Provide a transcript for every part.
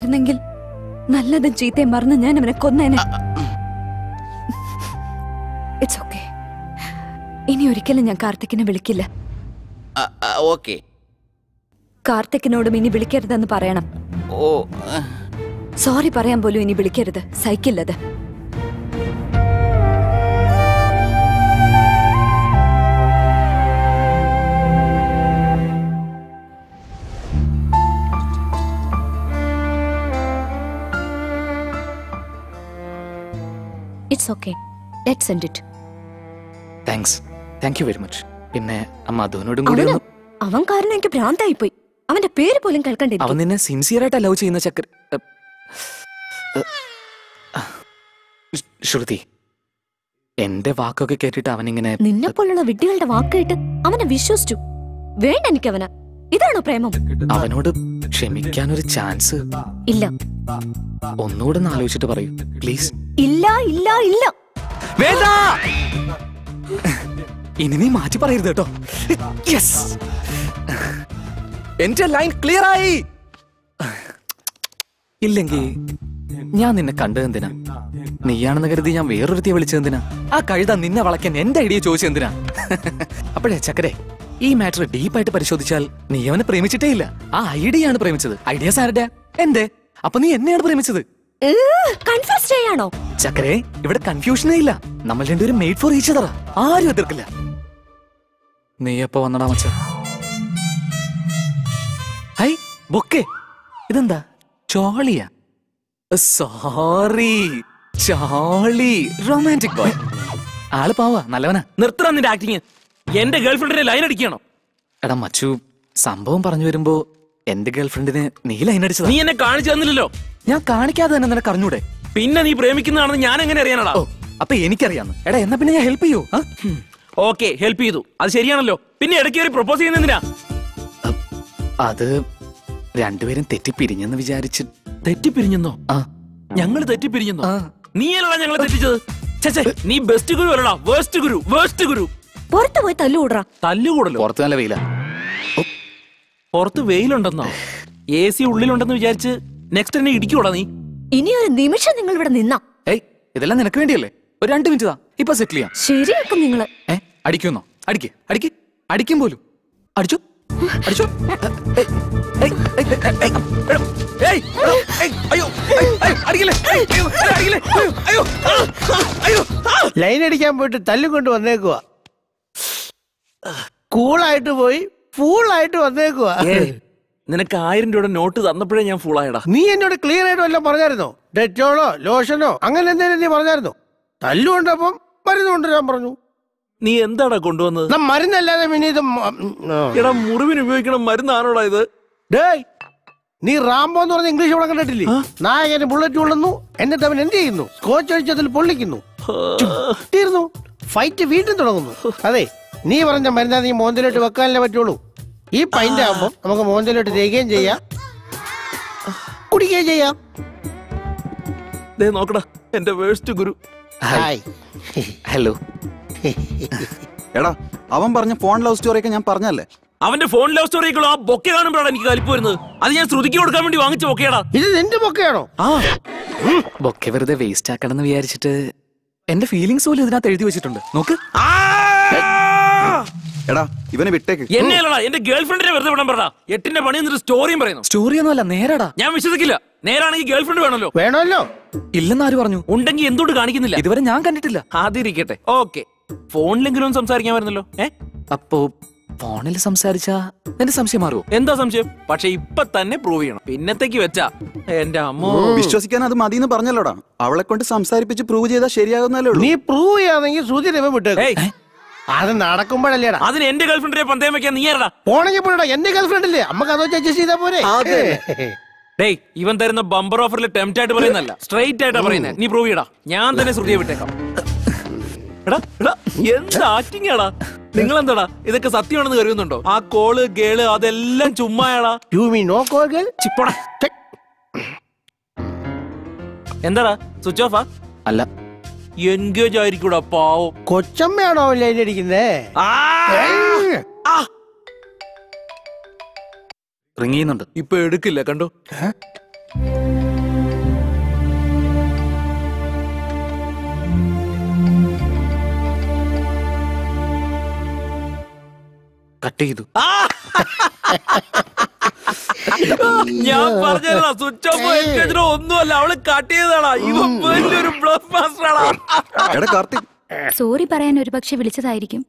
ഉണ്ടായിരുന്നെങ്കിൽ നല്ലതും ചീത്തയും മറന്ന് ഞാൻ അവനെ കൊന്നേനെ ഇറ്റ്സ് ഓക്കെ ഇനി ഒരിക്കലും ഞാൻ കാർത്തിക്കിനെ വിളിക്കില്ല ഓക്കെ കാർത്തിക്കിനോടും ഇനി വിളിക്കരുതെന്ന് പറയണം ഓ സോറി പറയാൻ പോലും ഇനി വിളിക്കരുത് സഹിക്കില്ലത് it's okay let send it thanks thank you very much പിന്നെ അമ്മ അതുവിനോടും കൂടി അവന് ഒന്ന് അവൻ കാരണം എനിക്ക് ഭ്രാന്തായി പോയി അവന്റെ പേര് പോലും കേൾക്കണ്ടേ അവൻ നിന്നെ സിൻസിയർ ആയിട്ട് ലവ് ചെയ്യുന്ന ചക്കര എ, എ, ആ, ശ്- ശ്രുതി എന്റെ വാക്കൊക്കെ കേട്ടിട്ട് അവനിങ്ങനെ നിന്നെ പോലുള്ള വിഡ്ഢികളുടെ വാക്കേട്ട് അവനെ വിശ്വസിച്ചു വേണ്ട എനിക്കവന് ഇതാണോ പ്രേമം അവനോട് ക്ഷമിക്കാൻ ഒരു ചാൻസ് ഇല്ല ഒന്നുകൂടെ ഒന്ന് ആലോചിച്ചിട്ട് പറയൂ പ്ലീസ് ഇല്ല ഇല്ല ഇല്ല വേണ്ട ഇനി നീ മാറ്റി പറയരുത് കേട്ടോ യെസ് എന്റെ ലൈൻ ക്ലിയർ ആയി ഇല്ലെങ്കിൽ ഞാൻ നിന്നെ കണ്ടത് എന്തിനാ നീയാണെന്ന് കരുതി ഞാൻ വേറൊരുത്തിയെ വിളിച്ചതെന്തിനാ ആ കഴുത നിന്നെ വളയ്ക്കാൻ എന്റെ ഐഡിയ ചോദിച്ചെന്തിനാ അപ്പോഴേ ചക്കരെ ഈ മാറ്റർ ഡീപ്പായിട്ട് പരിശോധിച്ചാൽ നീ അവനെ പ്രേമിച്ചിട്ടേ ഇല്ല ആ ഐഡിയ ആണ് പ്രേമിച്ചത് ഐഡിയാസ് ആരുടെ എന്റെ അപ്പൊ നീ എന്നെയാണ് പ്രേമിച്ചത് കൺഫ്യൂസ് ചെയ്യാണോ ചക്കരെ ഇവിടെ കൺഫ്യൂഷനേ ഇല്ല നമ്മൾ രണ്ടുപേരും മെയ്ഡ് ഫോർ ഈച്ച് അതറാ ആരും എതിർക്കില്ല നീ എപ്പോ വന്നടാ മച്ച ഹൈ ബൊക്കെ ഇതെന്താ ചോളിയാ സോറി ചോളി റൊമാൻറ്റിക് ബോയ് ആള് പാവാ നല്ലവനാ നിർത്തണം നിന്റെ ആക്ടിങ് എന്റെ ഗേൾഫ്രണ്ടിനെ ലൈൻ അടിക്കണം എടാ മച്ചു സംഭവം പറഞ്ഞു വരുമ്പോ എന്റെ ഗേൾഫ്രണ്ടിന് നീ ലൈൻ അടിച്ചതാ നീ എന്നെ കാണിച്ചു തന്നില്ലല്ലോ ഞാൻ കാണിക്കാതെ തന്നെ നിനക്ക് അറിഞ്ഞൂടെ പിന്നെ നീ പ്രേമിക്കുന്നതാണെന്ന് ഞാൻ എങ്ങനെ അറിയാനടാ ഓ അപ്പൊ എനിക്കറിയാന്ന് എടാ എന്നാ പിന്നെ ഞാൻ ഹെൽപ്പ് ചെയ്യൂ ആ? ഓക്കെ ഹെൽപ്പ് ചെയ്തു അത് ശരിയാണല്ലോ പിന്നെ ഇടയ്ക്ക് ഒരു പ്രൊപ്പോസ് ചെയ്യുന്നതിനാ അത് രണ്ടുപേരും തെറ്റിപ്പിരിഞ്ഞെന്ന് വിചാരിച്ച് തെറ്റിപ്പിരിഞ്ഞെന്നോ ആ ഞങ്ങൾ തെറ്റിപ്പിരിഞ്ഞെന്നോ ആ. നീ അല്ലടാ ഞങ്ങളെ തെറ്റിച്ചത് ഛെ, ഛെ, നീ ബെസ്റ്റ് ഗുരു അല്ലടാ വേസ്റ്റ് ഗുരു വേസ്റ്റ് ഗുരു പുറത്തു പോയി തല്ലുകൂടറ തല്ലുകൂടല്ലോ പുറത്ത് നല്ല വെയില പുറത്ത് വെയിലുണ്ടെന്നോ എ സി ഉള്ളിലുണ്ടെന്ന് വിചാരിച്ച് നെക്സ്റ്റ് എന്നെ ഇടിക്കൂടാ നീ ഇനി ഒരു നിമിഷം നിങ്ങൾ ഇവിടെ നിന്നാ ഏയ് ഇതെല്ലാം നിനക്ക് വേണ്ടിയല്ലേ ഒരു രണ്ട് മിനിറ്റ് താ ഇപ്പൊ സെറ്റിൽ ചെയ്യാം ശരിയാക്കും നിങ്ങള് ഏ അടിക്കുന്നോ അടിക്ക് അടിക്ക് അടിക്കും പോലും അടിച്ചു അടിച്ചു ഏയ്, ഏയ്, ഏയ്, ഏയ്, ഏയ്, എടോ, ഏയ്, എടോ, ഏയ്, അയ്യോ ഏയ്, ഏയ്, അടിക്കില്ലേ ഏയ്, അയ്യോ ഏയ്, അടിക്കില്ലേ അയ്യോ, അയ്യോ ആ, ആ, അയ്യോ ആ. ലൈൻ അടിക്കാൻ പോയിട്ട് തല്ലും കൊണ്ട് വന്നേക്കുവാ കൂളായിട്ട് പോയി ഫൂളായിട്ട് വന്നേക്കുവാ ഏയ്, നിനക്ക് ആയിരം രൂപയുടെ നോട്ട് തന്നപ്പോഴേ ഞാൻ ഫുള്ളായടാ നീ എന്നോട് ക്ലിയർ ആയിട്ട് വല്ലതും പറഞ്ഞായിരുന്നോ ഡെറ്റോളോ ലോഷനോ അങ്ങനെ എന്തെങ്കിലും നീ പറഞ്ഞായിരുന്നോ തല്ലുകൊണ്ടപ്പം മരുന്ന് കൊണ്ടുവരാൻ പറഞ്ഞു നീ എന്താടാ കൊണ്ടുവന്നത് എന്നാ മരുന്നല്ലാതെ പിന്നെ ഇത് മ- ഉം, ആ. എടാ മുറിവിന് ഉപയോഗിക്കണം മരുന്നാണോടാ ഇത് ഡേയ് നീ റാംബോ എന്ന് പറഞ്ഞ ഇംഗ്ലീഷ് അവിടെ കണ്ടിട്ടില്ലേ നായകന് ബുള്ളറ്റ് കൊള്ളുന്നു എന്നിട്ട് അവൻ എന്ത് ചെയ്യുന്നു സ്കോച്ച് അടിച്ചതിൽ പൊള്ളിക്കുന്നു തീർന്നു ഫൈറ്റ് വീണ്ടും തുടങ്ങുന്നു അതെ നീ പറഞ്ഞ മരുന്നാ നീ മോന്തലോട്ട് വെക്കാനല്ലേ പറ്റുള്ളൂ ഈ പൈൻ്റ് ആകുമ്പോൾ നമുക്ക് മോന്തലോട്ട് തേക്കുകയും ചെയ്യാം കുടിക്കുകയും ചെയ്യാം ദേ നോക്കടാ എന്റെ വേസ്റ്റ് ഗുരു ഹായ് ഹലോ എടാ അവൻ പറഞ്ഞ ഫോൺ ലവ് സ്റ്റോറി ഒക്കെ ഞാൻ പറഞ്ഞല്ലേ അവന്റെ ഫോൺ ലവ് സ്റ്റോറിക്കുള്ള ആ ബൊക്കെ കാണുമ്പോഴാണ് എനിക്ക് കലിപ്പ് വരുന്നത് അത് ഞാൻ ശ്രുതിക്ക് കൊടുക്കാൻ വേണ്ടി വാങ്ങിച്ച ബൊക്കെയാടാ ഇത് നിന്റെ പൊക്കെയാണോ ആ ബൊക്കെ വെറുതെ വേസ്റ്റ് ആക്കണമെന്ന് വിചാരിച്ചിട്ട് എന്റെ ഫീലിങ്സ് പോലും ഇതിനകത്ത് എഴുതി വെച്ചിട്ടുണ്ട് നോക്ക് എടാ ഇവനെ വിട്ടേക്ക് എന്നെ അല്ലടാ എന്റെ ഗേൾഫ്രണ്ടിനെ വെറുതെ വിടാൻ പറടാ എട്ടിന്റെ പണി എന്നിട്ട് സ്റ്റോറിയും പറയുന്നു സ്റ്റോറി ഒന്നും അല്ല നേരടാ ഞാൻ വിശ്വസിക്കില്ല നേരാണെങ്കിൽ ഗേൾഫ്രണ്ട് വേണമല്ലോ വേണമല്ലോ ഇല്ലെന്ന് ആര് പറഞ്ഞു ഉണ്ടെങ്കിൽ എന്തുകൊണ്ട് കാണിക്കുന്നില്ല ഇതുവരെ ഞാൻ കണ്ടിട്ടില്ല ആദ്യം ഓക്കെ ഫോണിലെങ്കിലും ഒന്ന് സംസാരിക്കാൻ വരുന്നല്ലോ ഏ അപ്പോ ഫോണിൽ സംസാരിച്ചാ നിന്റെ സംശയം മാറുമോ എന്താ സംശയം പക്ഷെ ഇപ്പൊ തന്നെ പ്രൂവ് ചെയ്യണം പിന്നത്തേക്ക് വെച്ചാ എന്റെ അമ്മോ വിശ്വസിക്കാൻ അത് മതിയെന്ന് പറഞ്ഞല്ലോടാ അവളെ കൊണ്ട് സംസാരിപ്പിച്ച് പ്രൂവ് ചെയ്താൽ ശരിയാകുന്നല്ലേ ഉള്ളൂ നീ പ്രൂവ് ചെയ്യാന്നെങ്കിൽ ശ്രുതി രവ വിട്ടേക്കും ഏയ് അത് നടക്കുമ്പോഴല്ലേടാ അതിന് എന്റെ ഗേൾഫ്രണ്ടിനെ പന്തയം വെക്കാൻ നീ ആരടാ പോണെങ്കിൽ പോടാ എന്റെ ഗേൾഫ്രണ്ട് ഇല്ലേ അമ്മക്ക് അതോ അഡ്ജസ്റ്റ് ചെയ്താ പോരെ ഡേയ് ഇവൻ തരുന്ന ബമ്പർ ഓഫറിൽ ടെംപ്റ്റ് ആയിട്ട് പറയുന്നല്ല സ്ട്രൈറ്റ് ആയിട്ടാ പറയുന്നത് നീ പ്രൂവ് ചെയ്യടാ ഞാൻ തന്നെ ശ്രുതിയെ വിട്ടേക്കാം എടാ എടാ എന്ത് ആക്ടിങ് ആടാ നിങ്ങൾ എന്താടാ ഇതൊക്കെ സത്യമാണെന്ന് കരുതുന്നുണ്ടോ ആ കോള് ഗേള് അതെല്ലാം ചുമ്മായാടാ you me no call girl ചിപ്പോടാ എന്താടാ സ്വിച്ച് ഓഫാ അല്ല എൻഗേജ് ആയിരിക്കൂടാ പാവം കൊച്ചമ്മയാണോ അവൻ ലൈൻ അടിക്കുന്നേ ആ! ആ! റിങ് ചെയ്യുന്നുണ്ട് ഇപ്പൊ എടുക്കില്ല കണ്ടോ കട്ട് ചെയ്തു ഞാൻ പറഞ്ഞല്ലോ സ്വിച്ച് ഓഫ് എൻഗേജിനോ ഒന്നുമല്ല അവള് കട്ട് ചെയ്തതാടാ ഇവൻ വലിയൊരു ബ്ലഫ് മാസ്റ്ററാടാ എടാ കാർത്തിക് സോറി പറയാൻ ഒരുപക്ഷെ വിളിച്ചതായിരിക്കും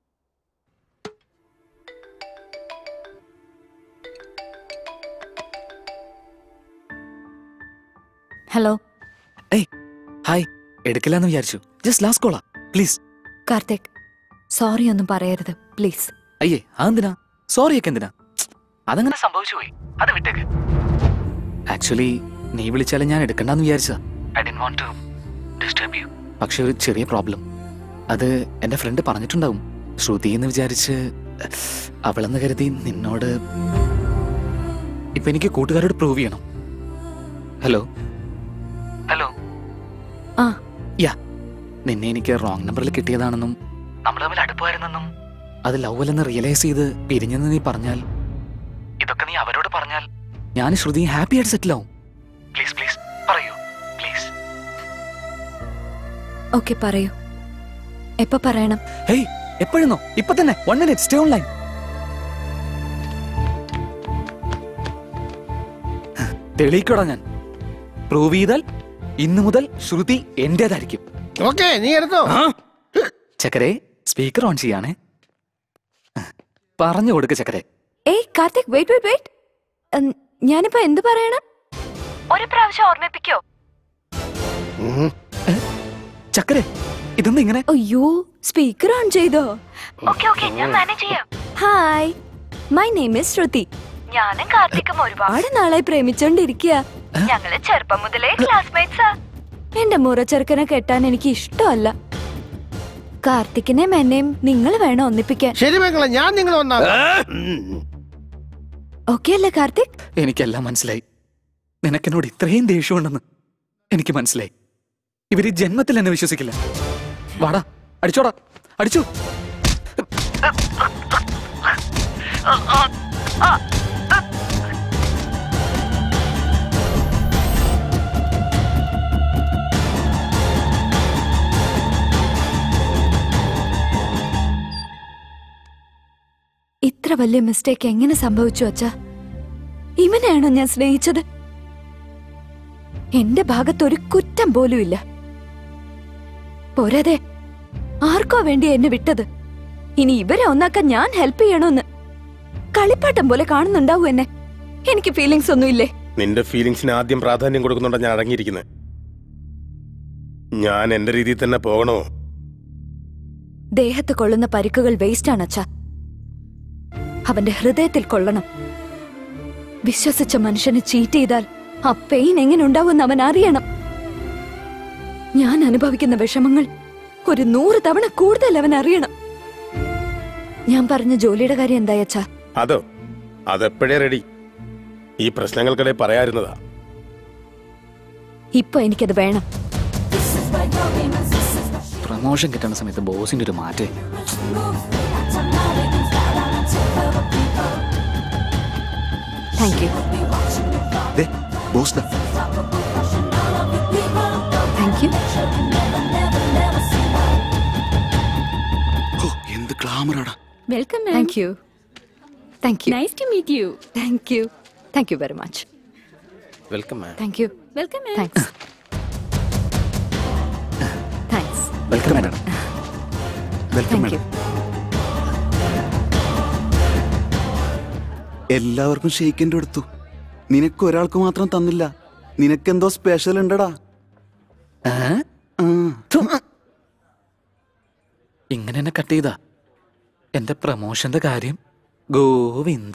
ഹലോ ഏയ് ഹായ് എടുക്കില്ലെന്ന് വിചാരിച്ചു ജസ്റ്റ് ലാസ്റ്റ് കോളാ പ്ലീസ് കാർത്തിക് സോറി ഒന്നും പറയരുത് പ്ലീസ് അയ്യേ അതെന്തിനാ സോറി ഒക്കെ എന്തിനാ അതങ്ങനെ സംഭവിച്ചു പോയി അത് വിട്ടേക്ക് ആക്ച്വലി നീ വിളിച്ചാലും ഞാൻ എടുക്കണ്ടെന്ന് വിചാരിച്ചതാ I d want to disturb you പക്ഷെ ഒരു ചെറിയ പ്രോബ്ലം അത് എന്റെ ഫ്രണ്ട് പറഞ്ഞിട്ടുണ്ടാവും ശ്രുതി എന്ന് വിചാരിച്ച് അവളെന്ന് കരുതി നിന്നോട് ഇപ്പൊ എനിക്ക് കൂട്ടുകാരോട് പ്രൂവ് ചെയ്യണം ഹലോ ഹലോ ആ. യാ നിന്നെ എനിക്ക് റോങ് നമ്പറിൽ കിട്ടിയതാണെന്നും നമ്മൾ തമ്മിൽ അടുപ്പമായിരുന്നെന്നും അത് ലവ് അല്ലെന്ന് റിയലൈസ് ചെയ്ത് പിരിഞ്ഞെന്ന് നീ പറഞ്ഞാൽ ഇതൊക്കെ നീ അവരോട് പറഞ്ഞാൽ ഞാൻ ശ്രുതി ഹാപ്പി ആയിട്ട് സെറ്റിൽ ആവും പ്ലീസ് പ്ലീസ് പറയൂ പ്ലീസ് ഓക്കെ പറയൂ എപ്പോ പറയണം ഹേയ് എപ്പോഴെന്നോ ഇപ്പൊ തന്നെ വൺ മിനിറ്റ് സ്റ്റേ ഓൺലൈൻ തെളിയിക്കോടാ ഞാൻ പ്രൂവ് ചെയ്താൽ ഇന്നു മുതൽ ശ്രുതി എന്റേതായിരിക്കും ഓക്കെ നീ എടുത്തോ ചക്കരെ സ്പീക്കർ ഓൺ ചെയ്യാണേ പറഞ്ഞു കൊടുക്ക ചക്കരെ ഏയ് കാർത്തിക് വെയിറ്റ് വെയിറ്റ് വെയിറ്റ് ഞാനിപ്പോ എന്ത് പറയണം ഒരു പ്രാവശ്യം ഓർമ്മിപ്പിക്കോ ചക്കരെ ഇതൊന്നും ഇങ്ങനെ അയ്യോ സ്പീക്കർ ഓൺ ചെയ്തോ ഓക്കെ ഓക്കെ ഞാൻ മാനേജ് ചെയ്യാം hi my name is Shruti ഞാനും കാർത്തിക്കും ഒരുപാട് നാളായി പ്രേമിച്ചോണ്ടിരിക്കുക ഞങ്ങള് ചെറുപ്പം മുതലേ ക്ലാസ്മേറ്റ്സാ എന്റെ മുറച്ചെറുക്കനെ കെട്ടാൻ എനിക്ക് ഇഷ്ടമല്ല കാർത്തിക്കിനെയും എന്നെയും നിങ്ങൾ വേണം ഒന്നിപ്പിക്കാൻ ശരി മക്കളെ ഞാൻ നിങ്ങൾ വന്നാ ഓക്കെ അല്ലേ കാർത്തിക് എനിക്കെല്ലാം മനസ്സിലായി നിനക്കെന്നോട് ഇത്രയും ദേഷ്യമുണ്ടെന്ന് എനിക്ക് മനസ്സിലായി ഇവര് ജന്മത്തിൽ എന്നെ വിശ്വസിക്കില്ല വാടാ അടിച്ചോടാ അടിച്ചു ഇത്ര വലിയ മിസ്റ്റേക്ക് എങ്ങനെ സംഭവിച്ചു അച്ഛാ ഇവനെയാണോ ഞാൻ സ്നേഹിച്ചത് എന്റെ ഭാഗത്ത് ഒരു കുറ്റം പോലും ഇല്ല പോരാതെ ആർക്കോ വേണ്ടി എന്നെ വിട്ടത് ഇനി ഇവരെ ഒന്നാക്കാൻ ഞാൻ ഹെൽപ്പ് ചെയ്യണമെന്ന് കളിപ്പാട്ടം പോലെ കാണുന്നുണ്ടാവും എന്നെ എനിക്ക് ഫീലിങ്സ് ഒന്നുമില്ലേ നിന്റെ ഫീലിങ്സിന് ആദ്യം പ്രാധാന്യം കൊടുക്കുന്നുണ്ടാ ഞാൻ അടങ്ങിയിരിക്കുന്നത് ഞാൻ എന്റെ രീതിയിൽ തന്നെ പോകണോ ദേഹത്ത് കൊള്ളുന്ന പരിക്കുകൾ വേസ്റ്റാണ് അച്ഛാ അവന്റെ ഹൃദയത്തിൽ കൊള്ളണം വിശ്വസിച്ച മനുഷ്യനെ ചീറ്റ് ചെയ്താൽ ആ പെയിൻ എങ്ങനെ ഉണ്ടാവുമെന്ന് അവൻ അറിയണം ഞാൻ അനുഭവിക്കുന്ന വിഷമങ്ങൾ ഒരു നൂറ് തവണ കൂടുതൽ അവൻ അറിയണം ഞാൻ പറഞ്ഞ ജോലിയുടെ കാര്യം എന്തായി അച്ഛാ അതോ അതെപ്പോഴേ റെഡി ഈ പ്രശ്നങ്ങൾക്കിടെ പറയാറുന്നതാ ഇപ്പൊ എനിക്കത് വേണം പ്രമോഷൻ കിട്ടുന്ന സമയത്ത് ബോസിന്റെ ഒരു മാറ്റേ താങ്ക് യു ദേ, ബോസ് ദാ. താങ്ക് യു ഹോ, എന്ത് ഗ്ലാമറാടാ welcome thank you thank you nice to meet you thank you thank you very much welcome ma'am thank you welcome thanks thanks welcome madam welcome thank you madam എല്ലാവർക്കും ഷെയ്ക്കിൻ്റെ എടുത്തു നിനക്ക് ഒരാൾക്ക് മാത്രം തന്നില്ല നിനക്കെന്തോ സ്പെഷ്യൽ ഉണ്ടടാ ആ. ഇങ്ങനെ എന്നെ കട്ട് ചെയ്താ എന്റെ പ്രമോഷന്റെ കാര്യം ഗോവിന്ദ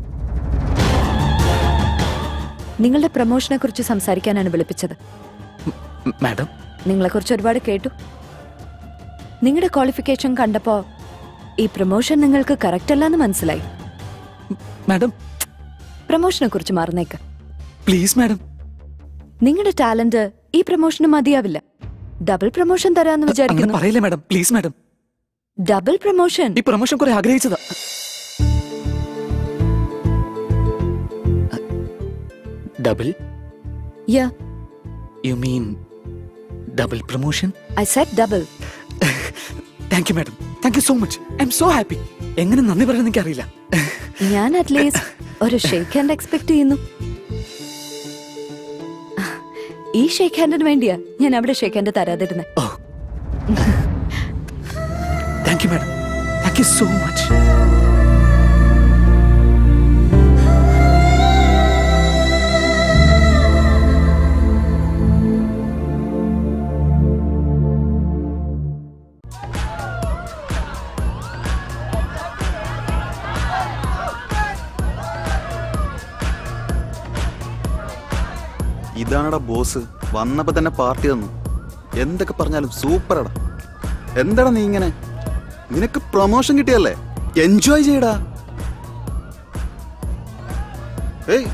നിങ്ങളുടെ പ്രൊമോഷനെ കുറിച്ച് സംസാരിക്കാനാണ് വിളിപ്പിച്ചത് മ- മാഡം നിങ്ങളെ കുറിച്ച് ഒരുപാട് കേട്ടു നിങ്ങളുടെ ക്വാളിഫിക്കേഷൻ കണ്ടപ്പോ ഈ പ്രൊമോഷൻ നിങ്ങൾക്ക് കറക്റ്റ് അല്ലെന്ന് മനസ്സിലായി മാഡം പ്രൊമോഷനെ കുറിച്ച് മറന്നേക്ക് പ്ലീസ് മാഡം നിങ്ങളുടെ ടാലന്റ് ഈ പ്രൊമോഷന് മതിയാവില്ല ഡബിൾ പ്രൊമോഷൻ തരാന്ന് അങ്ങനെ വിചാരിക്കുന്നു പറയില്ലേ madam please madam double promotion ഈ പ്രൊമോഷൻ കുറെ ആഗ്രഹിച്ചതാ double yeah you mean double promotion I set double thank you madam thank you so much I'm so happy എങ്ങനെ നന്ദി പറയണമെന്ന് എനിക്കറിയില്ല ഞാൻ അറ്റ്ലീസ്റ്റ് ഒരു ഷേക്ക് ഹാൻഡ് എക്സ്പെക്ട് ചെയ്യുന്നു ഈ ഷേക്ക് ഹാൻഡിന് വേണ്ടിയാ ഞാൻ അവിടെ ഷേക്ക് ഹാൻഡ് തരാതിരുന്നത് ഓ thank you madam thank you so much ഇതാണടാ ബോസ് വന്നപ്പോ തന്നെ പാർട്ടി തന്നു എന്തൊക്കെ പറഞ്ഞാലും സൂപ്പറടാ എന്താടാ നീ ഇങ്ങനെ നിനക്ക് പ്രൊമോഷൻ കിട്ടിയല്ലേ എൻജോയ് ചെയ്യടാ ഏയ്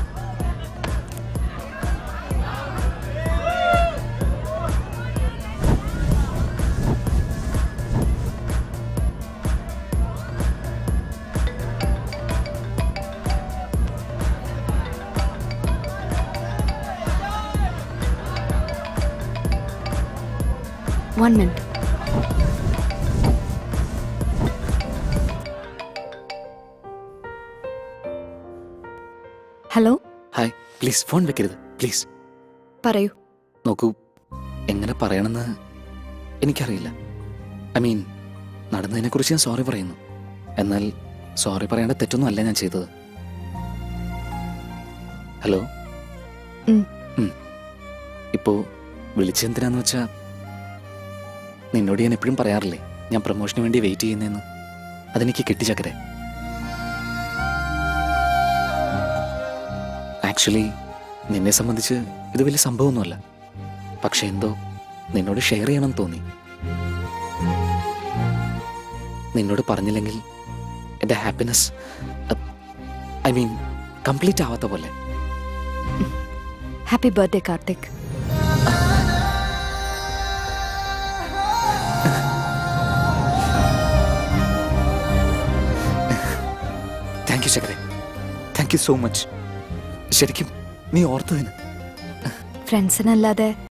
one minute hello hi please phone വെക്കരുത് പ്ലീസ് പറയൂ നോക്കൂ എങ്ങനെ പറയണമെന്ന് എനിക്കറിയില്ല ഐ മീൻ നടന്നതിനെക്കുറിച്ച് ഞാൻ സോറി പറയുന്നു എന്നാൽ സോറി പറയേണ്ട തെറ്റൊന്നും അല്ല ഞാൻ ചെയ്തത് ഹലോ ഉം. ഉം. ഇപ്പോ വിളിച്ചെന്തിനാന്ന് വെച്ചാ നിന്നോട് ഞാൻ എപ്പോഴും പറയാറില്ലേ ഞാൻ പ്രൊമോഷന് വേണ്ടി വെയിറ്റ് ചെയ്യുന്നതെന്ന് അതെനിക്ക് കിട്ടിച്ചക്കരെ ആക്ച്വലി നിന്നെ സംബന്ധിച്ച് ഇത് വലിയ സംഭവമൊന്നുമല്ല പക്ഷെ എന്തോ നിന്നോട് ഷെയർ ചെയ്യണമെന്ന് തോന്നി നിന്നോട് പറഞ്ഞില്ലെങ്കിൽ എൻ്റെ ഹാപ്പിനെസ് ഐ മീൻ കംപ്ലീറ്റ് ആവാത്ത പോലെ happy birthday Karthik thank you ചക്കരെ താങ്ക് യു സോ മച്ച് ശരിക്കും നീ ഓർത്തതിന് ഫ്രണ്ട്സിനല്ലാതെ